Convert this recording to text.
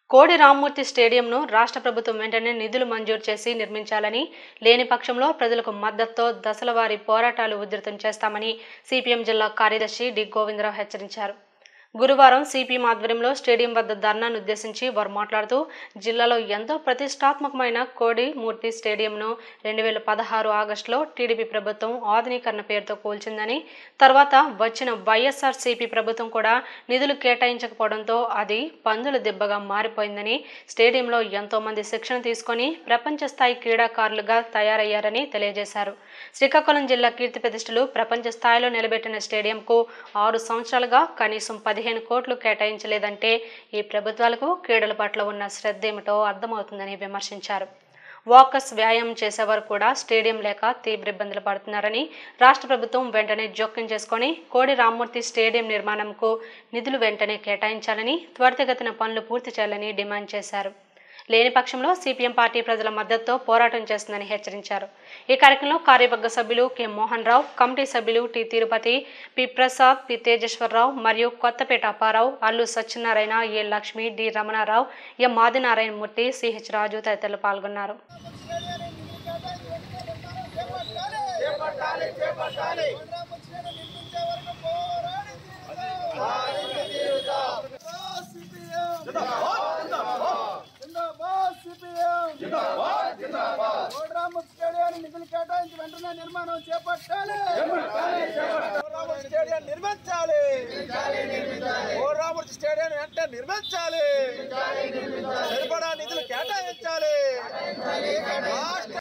కోడి రామ్మూర్తి స్టేడియంను రాష్ట్ర ప్రభుత్వం వెంటనే నిధులు మంజూరు చేసి నిర్మించాలని లేని పక్షంలో ప్రజలకు మద్దతుతో దశలవారీ పోరాటాలు ఉధృతం చేస్తామని సిపిఎం జిల్లా కార్యదర్శి డి గోవిందరావు హెచ్చరించారు గురువారం సిపిఎం ఆధ్వర్యంలో స్టేడియం వద్ద ధర్నాను ఉద్దేశించి వారు మాట్లాడుతూ జిల్లాలో ఎంతో ప్రతిష్టాత్మకమైన కోడి మూర్తి స్టేడియంను రెండు వేల పదహారు ఆగస్టులో టీడీపీ ప్రభుత్వం ఆధునీకరణ పేరుతో కూల్చిందని తర్వాత వచ్చిన వైఎస్ఆర్ సిపి ప్రభుత్వం కూడా నిధులు కేటాయించకపోవడంతో అది పందుల దెబ్బగా మారిపోయిందని స్టేడియంలో ఎంతో మంది శిక్షణ తీసుకొని ప్రపంచ స్థాయి క్రీడాకారులుగా తయారయ్యారని తెలియజేశారు శ్రీకాకుళం జిల్లా కీర్తి ప్రతిష్టలు ప్రపంచ స్థాయిలో నిలబెట్టిన స్టేడియంకు ఆరు సంవత్సరాలుగా కనీసం పదిహేను కోట్లు కేటాయించలేదంటే ఈ ప్రభుత్వాలకు క్రీడల పట్ల ఉన్న శ్రద్ధ ఏమిటో అర్థమవుతుందని విమర్శించారు వాకర్స్ వ్యాయామం చేసేవారు కూడా స్టేడియం లేక తీవ్ర ఇబ్బందులు పడుతున్నారని రాష్ట్ర ప్రభుత్వం వెంటనే జోక్యం చేసుకొని కోడి రామ్మూర్తి స్టేడియం నిర్మాణంకు నిధులు వెంటనే కేటాయించాలని త్వరితగతిన పనులు పూర్తి చేయాలని డిమాండ్ చేశారు లేని పక్షంలో సిపిఎం పార్టీ ప్రజల మద్దతుతో పోరాటం చేస్తుందని హెచ్చరించారు ఈ కార్యక్రమంలో కార్యవర్గ సభ్యులు కె మోహన్ రావు కమిటీ సభ్యులు T Tirupati P Prasad P Tejeswararao మరియు Kothapeta Apparao Allu Satyanarayana A Lakshmi D Ramanarao M Adinarayana Murthy CH Raju తదితరులు పాల్గొన్నారు స్టేడియాన్ని నిధులు కేటాయించి వెంటనే నిర్మాణం చేపట్టాలి ఓరామూర్తి స్టేడియం నిర్మించాలి ఓరామూర్తి స్టేడియం వెంటనే నిర్మించాలి సరిపడా నిధులు కేటాయించాలి రాష్ట్ర